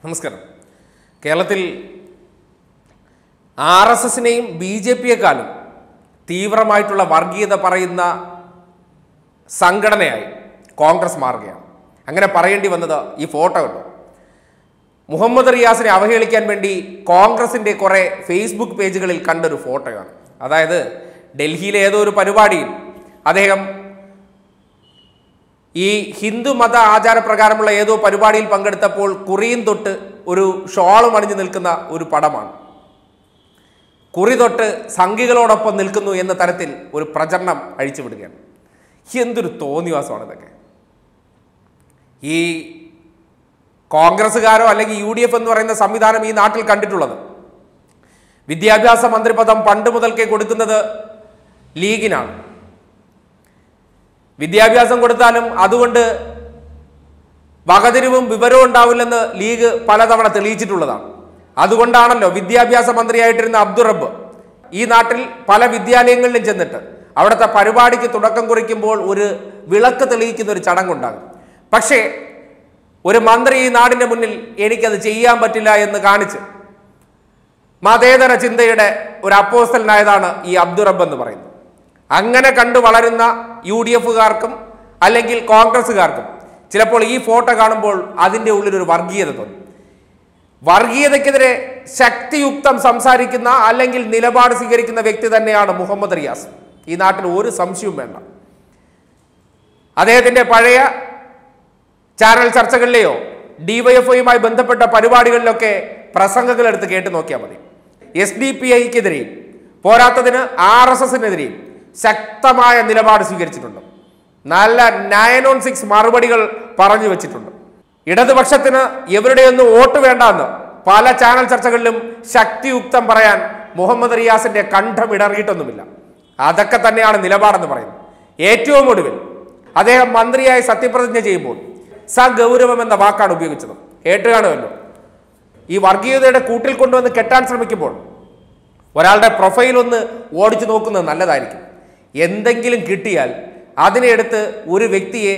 നമസ്കാരം കേരളത്തിൽ R S എസിനെയും ബി ജെ പിയെക്കാളും തീവ്രമായിട്ടുള്ള വർഗീയത പറയുന്ന സംഘടനയായി കോൺഗ്രസ് മാറുകയാണ് അങ്ങനെ പറയേണ്ടി വന്നത് ഈ ഫോട്ടോ കണ്ടു മുഹമ്മദ് റിയാസിനെ അവഹേളിക്കാൻ വേണ്ടി കോൺഗ്രസിൻ്റെ കുറേ ഫേസ്ബുക്ക് പേജുകളിൽ കണ്ടൊരു ഫോട്ടോയാണ് അതായത് ഡൽഹിയിലെ ഏതോ ഒരു പരിപാടിയിൽ അദ്ദേഹം ഈ ഹിന്ദു മത ആചാരപ്രകാരമുള്ള ഏതോ പരിപാടിയിൽ പങ്കെടുത്തപ്പോൾ കുറിയും തൊട്ട് ഒരു ഷോളും അണിഞ്ഞു നിൽക്കുന്ന ഒരു പടമാണ് കുറി തൊട്ട് സംഘികളോടൊപ്പം നിൽക്കുന്നു എന്ന തരത്തിൽ ഒരു പ്രചരണം അഴിച്ചുവിടുകയാണ് എന്തൊരു തോന്നിവാസമാണ് ഇതൊക്കെ ഈ കോൺഗ്രസ്സുകാരോ അല്ലെങ്കിൽ യു ഡി എഫ് എന്ന് പറയുന്ന സംവിധാനം ഈ നാട്ടിൽ കണ്ടിട്ടുള്ളത് വിദ്യാഭ്യാസ മന്ത്രിപദം പണ്ട് മുതൽക്കേ കൊടുക്കുന്നത് ലീഗിനാണ് വിദ്യാഭ്യാസം കൊടുത്താലും അതുകൊണ്ട് വകതിരിവും വിവരവും ഉണ്ടാവില്ലെന്ന് ലീഗ് പലതവണ തെളിയിച്ചിട്ടുള്ളതാണ് അതുകൊണ്ടാണല്ലോ വിദ്യാഭ്യാസ മന്ത്രിയായിട്ടിരുന്ന അബ്ദുൾ റബ്ബ് ഈ നാട്ടിൽ പല വിദ്യാലയങ്ങളിലും ചെന്നിട്ട് അവിടുത്തെ പരിപാടിക്ക് തുടക്കം കുറിക്കുമ്പോൾ ഒരു വിളക്ക് തെളിയിക്കുന്ന ഒരു ചടങ്ങുണ്ടാകും പക്ഷേ ഒരു മന്ത്രി ഈ നാടിന്റെ മുന്നിൽ എനിക്കത് ചെയ്യാൻ പറ്റില്ല എന്ന് കാണിച്ച് മതേതര ചിന്തയുടെ ഒരു അപ്പോസ്റ്റലിനായതാണ് ഈ അബ്ദുൾ റബ്ബ് എന്ന് പറയുന്നത് അങ്ങനെ കണ്ടു വളരുന്ന യു ഡി എഫുകാർക്കും അല്ലെങ്കിൽ കോൺഗ്രസ്സുകാർക്കും ചിലപ്പോൾ ഈ ഫോട്ടോ കാണുമ്പോൾ അതിൻ്റെ ഉള്ളിലൊരു വർഗീയത തോന്നും വർഗീയതയ്ക്കെതിരെ ശക്തിയുക്തം സംസാരിക്കുന്ന അല്ലെങ്കിൽ നിലപാട് സ്വീകരിക്കുന്ന വ്യക്തി തന്നെയാണ് മുഹമ്മദ് റിയാസ് ഈ നാട്ടിൽ ഒരു സംശയവും വേണ്ട അദ്ദേഹത്തിൻ്റെ പഴയ ചാനൽ ചർച്ചകളിലെയോ ഡിവൈഎഫ്ഐയുമായി ബന്ധപ്പെട്ട പരിപാടികളിലൊക്കെ പ്രസംഗങ്ങൾ എടുത്ത് കേട്ട് നോക്കിയാൽ മതി എസ് ഡി പി ഐക്കെതിരെയും പോരാത്തതിന് ആർ എസ് എസിനെതിരെയും ശക്തമായ നിലപാട് സ്വീകരിച്ചിട്ടുണ്ട് നല്ല നയൻ ഓൺ സിക്സ് മറുപടികൾ പറഞ്ഞു വെച്ചിട്ടുണ്ട് ഇടതുപക്ഷത്തിന് എവരുടെയൊന്നും വോട്ട് വേണ്ടെന്ന് പല ചാനൽ ചർച്ചകളിലും ശക്തിയുക്തം പറയാൻ മുഹമ്മദ് റിയാസിന്റെ കണ്ഠം ഇടറിയിട്ടൊന്നുമില്ല അതൊക്കെ തന്നെയാണ് നിലപാടെന്ന് പറയുന്നത് ഏറ്റവും ഒടുവിൽ അദ്ദേഹം മന്ത്രിയായി സത്യപ്രതിജ്ഞ ചെയ്യുമ്പോൾ സഗൗരവം എന്ന വാക്കാണ് ഉപയോഗിച്ചത് കേട്ട് കാണുമല്ലോ ഈ വർഗീയതയുടെ കൂട്ടിൽ കൊണ്ടുവന്ന് കെട്ടാൻ ശ്രമിക്കുമ്പോൾ ഒരാളുടെ പ്രൊഫൈൽ ഒന്ന് ഓടിച്ചു നോക്കുന്നത് നല്ലതായിരിക്കും എന്തെങ്കിലും കിട്ടിയാൽ അതിനെ എടുത്ത് ഒരു വ്യക്തിയെ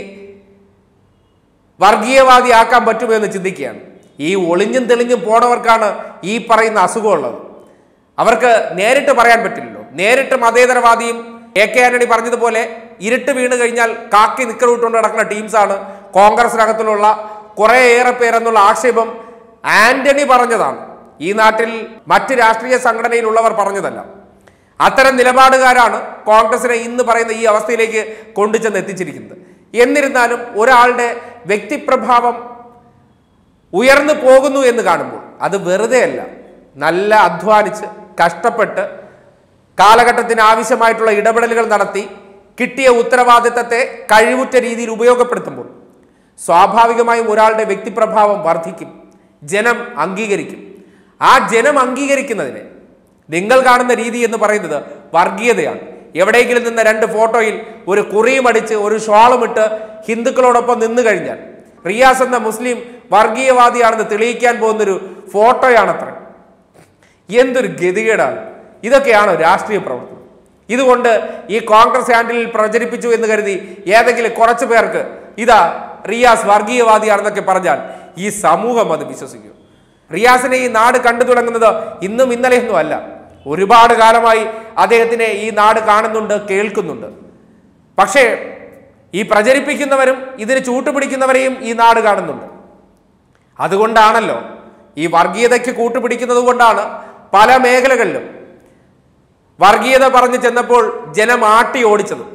വർഗീയവാദിയാക്കാൻ പറ്റുമോ എന്ന് ചിന്തിക്കുകയാണ് ഈ ഒളിഞ്ഞും തെളിഞ്ഞും പോണവർക്കാണ് ഈ പറയുന്ന അസുഖമുള്ളത് അവർക്ക് നേരിട്ട് പറയാൻ പറ്റില്ലല്ലോ നേരിട്ട് മതേതരവാദിയും എ കെ ആന്റണി പറഞ്ഞതുപോലെ ഇരുട്ട് വീണ് കഴിഞ്ഞാൽ കാക്കി നിക്കറിട്ടുകൊണ്ട് നടക്കുന്ന ടീംസാണ് കോൺഗ്രസിനകത്തിലുള്ള കുറേയേറെ പേരെന്നുള്ള ആക്ഷേപം ആന്റണി പറഞ്ഞതാണ് ഈ നാട്ടിൽ മറ്റ് രാഷ്ട്രീയ സംഘടനയിലുള്ളവർ പറഞ്ഞതല്ല അത്തരം നിലപാടുകാരാണ് കോൺഗ്രസിനെ ഇന്ന് പറയുന്ന ഈ അവസ്ഥയിലേക്ക് കൊണ്ടുചെന്ന് എത്തിച്ചിരിക്കുന്നത് എന്നിരുന്നാലും ഒരാളുടെ വ്യക്തിപ്രഭാവം ഉയർന്നു പോകുന്നു എന്ന് കാണുമ്പോൾ അത് വെറുതെ അല്ല നല്ല അധ്വാനിച്ച് കഷ്ടപ്പെട്ട് കാലഘട്ടത്തിന് ആവശ്യമായിട്ടുള്ള ഇടപെടലുകൾ നടത്തി കിട്ടിയ ഉത്തരവാദിത്തത്തെ കഴിവുറ്റ രീതിയിൽ ഉപയോഗപ്പെടുത്തുമ്പോൾ സ്വാഭാവികമായും ഒരാളുടെ വ്യക്തിപ്രഭാവം വർദ്ധിക്കും ജനം അംഗീകരിക്കും ആ ജനം അംഗീകരിക്കുന്നതിനെ നിങ്ങൾ കാണുന്ന രീതി എന്ന് പറയുന്നത് വർഗീയതയാണ് എവിടെയെങ്കിലും നിന്ന രണ്ട് ഫോട്ടോയിൽ ഒരു കുറിയും അടിച്ച് ഒരു ഷോളും ഇട്ട് ഹിന്ദുക്കളോടൊപ്പം നിന്നു കഴിഞ്ഞാൽ റിയാസ് എന്ന മുസ്ലിം വർഗീയവാദിയാണെന്ന് തെളിയിക്കാൻ പോകുന്നൊരു ഫോട്ടോയാണത്ര എന്തൊരു ഗതികേടാണ് ഇതൊക്കെയാണോ രാഷ്ട്രീയ പ്രവർത്തനം ഇതുകൊണ്ട് ഈ കോൺഗ്രസ് ഹാൻഡിലിൽ പ്രചരിപ്പിച്ചു എന്ന് കരുതി ഏതെങ്കിലും കുറച്ചു പേർക്ക് ഇതാ റിയാസ് വർഗീയവാദിയാണെന്നൊക്കെ പറഞ്ഞാൽ ഈ സമൂഹം അത് വിശ്വസിക്കും റിയാസിനെ ഈ നാട് കണ്ടു തുടങ്ങുന്നത് ഇന്നും ഇന്നലെയൊന്നും അല്ല ഒരുപാട് കാലമായി അദ്ദേഹത്തിനെ ഈ നാട് കാണുന്നുണ്ട് കേൾക്കുന്നുണ്ട് പക്ഷേ ഈ പ്രചരിപ്പിക്കുന്നവരും ഇതിന് ചൂട്ടുപിടിക്കുന്നവരെയും ഈ നാട് കാണുന്നുണ്ട് അതുകൊണ്ടാണല്ലോ ഈ വർഗീയതയ്ക്ക് കൂട്ടുപിടിക്കുന്നത് കൊണ്ടാണ് പല മേഖലകളിലും വർഗീയത പറഞ്ഞു ചെന്നപ്പോൾ ജനം ആട്ടി ഓടിച്ചത്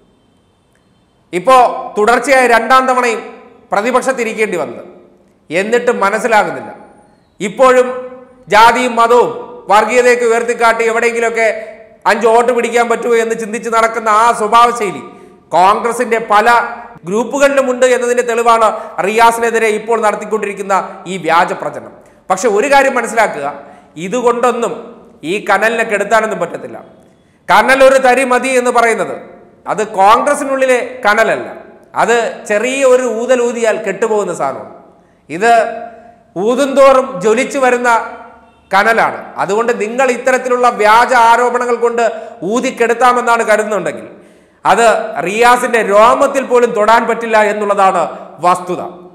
ഇപ്പോ തുടർച്ചയായ രണ്ടാം തവണയും പ്രതിപക്ഷത്തിരിക്കേണ്ടി വന്നത് എന്നിട്ടും മനസ്സിലാകുന്നില്ല ഇപ്പോഴും ജാതിയും മതവും വർഗീയതയൊക്കെ ഉയർത്തിക്കാട്ടി എവിടെയെങ്കിലുമൊക്കെ അഞ്ച് വോട്ട് പിടിക്കാൻ പറ്റുമോ എന്ന് ചിന്തിച്ച് നടക്കുന്ന ആ സ്വഭാവ ശൈലി കോൺഗ്രസിന്റെ പല ഗ്രൂപ്പുകളിലുമുണ്ട് എന്നതിന്റെ തെളിവാണ് റിയാസിനെതിരെ ഇപ്പോൾ നടത്തിക്കൊണ്ടിരിക്കുന്ന ഈ വ്യാജ പ്രചരണം പക്ഷെ ഒരു കാര്യം മനസ്സിലാക്കുക ഇതുകൊണ്ടൊന്നും ഈ കനലിനെ കെടുത്താനൊന്നും പറ്റത്തില്ല കനൽ ഒരു തരി മതി എന്ന് പറയുന്നത് അത് കോൺഗ്രസിനുള്ളിലെ കനലല്ല അത് ചെറിയ ഒരു ഊതൽ ഊതിയാൽ കെട്ടുപോകുന്ന സാധനമാണ് ഇത് ഊതുംതോറും ജ്വലിച്ചു വരുന്ന കനലാണ് അതുകൊണ്ട് നിങ്ങൾ ഇത്തരത്തിലുള്ള വ്യാജ ആരോപണങ്ങൾ കൊണ്ട് ഊതിക്കെടുത്താമെന്നാണ് കരുതുന്നുണ്ടെങ്കിൽ അത് റിയാസിന്റെ രോമത്തിൽ പോലും തൊടാൻ പറ്റില്ല എന്നുള്ളതാണ് വസ്തുത